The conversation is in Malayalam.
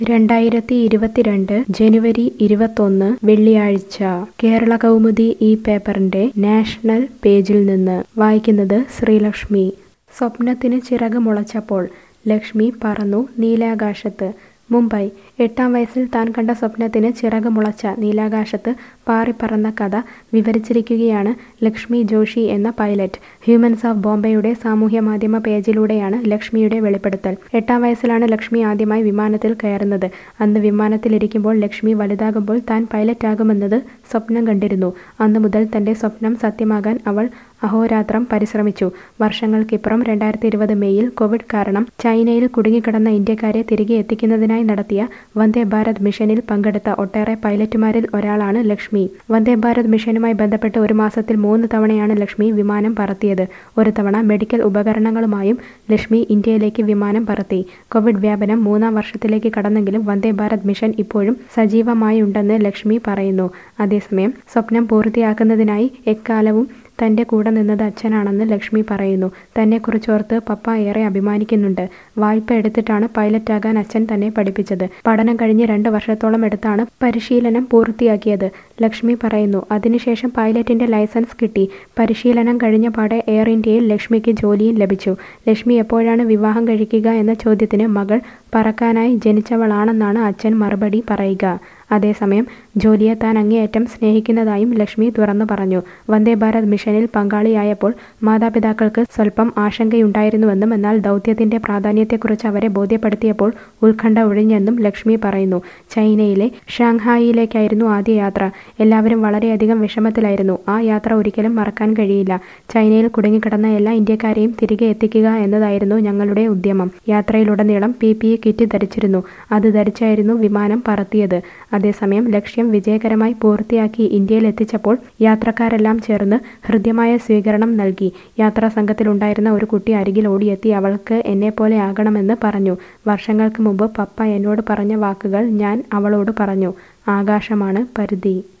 രണ്ടായിരത്തി ഇരുപത്തിരണ്ട് ജനുവരി ഇരുപത്തൊന്ന് വെള്ളിയാഴ്ച കേരള കൗമുദി ഈ പേപ്പറിന്റെ നാഷണൽ പേജിൽ നിന്ന് വായിക്കുന്നത് ശ്രീലക്ഷ്മി സ്വപ്നത്തിന് ചിറക് മുളച്ചപ്പോൾ ലക്ഷ്മി പറന്നു നീലാകാശത്ത് മുംബൈ എട്ടാം വയസ്സിൽ താൻ കണ്ട സ്വപ്നത്തിന് ചിറക് മുളച്ച നീലാകാശത്ത് പാറിപ്പറന്ന കഥ വിവരിച്ചിരിക്കുകയാണ് ലക്ഷ്മി ജോഷി എന്ന പൈലറ്റ് ഹ്യൂമൻസ് ഓഫ് ബോംബെയുടെ സാമൂഹ്യ മാധ്യമ പേജിലൂടെയാണ് ലക്ഷ്മിയുടെ വെളിപ്പെടുത്തൽ എട്ടാം വയസ്സിലാണ് ലക്ഷ്മി ആദ്യമായി വിമാനത്തിൽ കയറുന്നത് അന്ന് വിമാനത്തിലിരിക്കുമ്പോൾ ലക്ഷ്മി വലുതാകുമ്പോൾ താൻ പൈലറ്റ് ആകുമെന്നത് സ്വപ്നം കണ്ടിരുന്നു അന്നു മുതൽ തന്റെ സ്വപ്നം സത്യമാകാൻ അവൾ അഹോരാത്രം പരിശ്രമിച്ചു വർഷങ്ങൾക്കിപ്പുറം രണ്ടായിരത്തി ഇരുപത് മെയ്യിൽ കോവിഡ് കാരണം ചൈനയിൽ കുടുങ്ങിക്കിടന്ന ഇന്ത്യക്കാരെ തിരികെ എത്തിക്കുന്നതിനായി നടത്തിയ വന്ദേ ഭാരത് മിഷനിൽ പങ്കെടുത്ത ഒട്ടേറെ പൈലറ്റുമാരിൽ ഒരാളാണ് ലക്ഷ്മി വന്ദേ ഭാരത് മിഷനുമായി ബന്ധപ്പെട്ട് ഒരു മാസത്തിൽ മൂന്ന് തവണയാണ് ലക്ഷ്മി വിമാനം പറത്തിയത് ഒരു തവണ മെഡിക്കൽ ഉപകരണങ്ങളുമായും ലക്ഷ്മി ഇന്ത്യയിലേക്ക് വിമാനം പറത്തി കോവിഡ് വ്യാപനം മൂന്നാം വർഷത്തിലേക്ക് കടന്നെങ്കിലും വന്ദേ ഭാരത് മിഷൻ ഇപ്പോഴും സജീവമായുണ്ടെന്ന് ലക്ഷ്മി പറയുന്നു അതേസമയം സ്വപ്നം പൂർത്തിയാക്കുന്നതിനായി എക്കാലവും തന്റെ കൂടെ നിന്നത് അച്ഛനാണെന്ന് ലക്ഷ്മി പറയുന്നു തന്നെക്കുറിച്ചോർത്ത് പപ്പ ഏറെ അഭിമാനിക്കുന്നുണ്ട് വായ്പ എടുത്തിട്ടാണ് പൈലറ്റാകാൻ അച്ഛൻ തന്നെ പഠിപ്പിച്ചത് പഠനം കഴിഞ്ഞ് രണ്ട് വർഷത്തോളം എടുത്താണ് പരിശീലനം പൂർത്തിയാക്കിയത് ലക്ഷ്മി പറയുന്നു അതിനുശേഷം പൈലറ്റിന്റെ ലൈസൻസ് കിട്ടി പരിശീലനം കഴിഞ്ഞ പാടെ എയർ ഇന്ത്യയിൽ ലക്ഷ്മിക്ക് ജോലിയും ലഭിച്ചു ലക്ഷ്മി എപ്പോഴാണ് വിവാഹം കഴിക്കുക എന്ന ചോദ്യത്തിന് മകൾ പറക്കാനായി ജനിച്ചവളാണെന്നാണ് അച്ഛൻ മറുപടി പറയുക അതേസമയം ജോലിയെ താൻ അങ്ങേയറ്റം സ്നേഹിക്കുന്നതായും ലക്ഷ്മി തുറന്നു പറഞ്ഞു വന്ദേ ഭാരത് മിഷനിൽ പങ്കാളിയായപ്പോൾ മാതാപിതാക്കൾക്ക് സ്വല്പം ആശങ്കയുണ്ടായിരുന്നുവെന്നും എന്നാൽ ദൗത്യത്തിന്റെ പ്രാധാന്യത്തെക്കുറിച്ച് അവരെ ബോധ്യപ്പെടുത്തിയപ്പോൾ ഉത്കണ്ഠ ഒഴിഞ്ഞെന്നും ലക്ഷ്മി പറയുന്നു ചൈനയിലെ ഷാങ്ഹായിലേക്കായിരുന്നു ആദ്യ യാത്ര എല്ലാവരും വളരെയധികം വിഷമത്തിലായിരുന്നു ആ യാത്ര ഒരിക്കലും മറക്കാൻ കഴിയില്ല ചൈനയിൽ കുടുങ്ങിക്കിടന്ന എല്ലാ ഇന്ത്യക്കാരെയും തിരികെ എത്തിക്കുക എന്നതായിരുന്നു ഞങ്ങളുടെ ഉദ്യമം യാത്രയിലുടനീളം പി പി ഇ കിറ്റ് ധരിച്ചിരുന്നു അത് ധരിച്ചായിരുന്നു വിമാനം പറത്തിയത് അതേസമയം ലക്ഷ്യം വിജയകരമായി പൂർത്തിയാക്കി ഇന്ത്യയിൽ എത്തിച്ചപ്പോൾ യാത്രക്കാരെല്ലാം ചേർന്ന് ഹൃദ്യമായ സ്വീകരണം നൽകി യാത്രാ സംഘത്തിലുണ്ടായിരുന്ന ഒരു കുട്ടി അരികിൽ ഓടിയെത്തി അവൾക്ക് എന്നെപ്പോലെ ആകണമെന്ന് പറഞ്ഞു വർഷങ്ങൾക്ക് മുമ്പ് പപ്പ എന്നോട് പറഞ്ഞ വാക്കുകൾ ഞാൻ അവളോട് പറഞ്ഞു ആകാശമാണ് പരിധി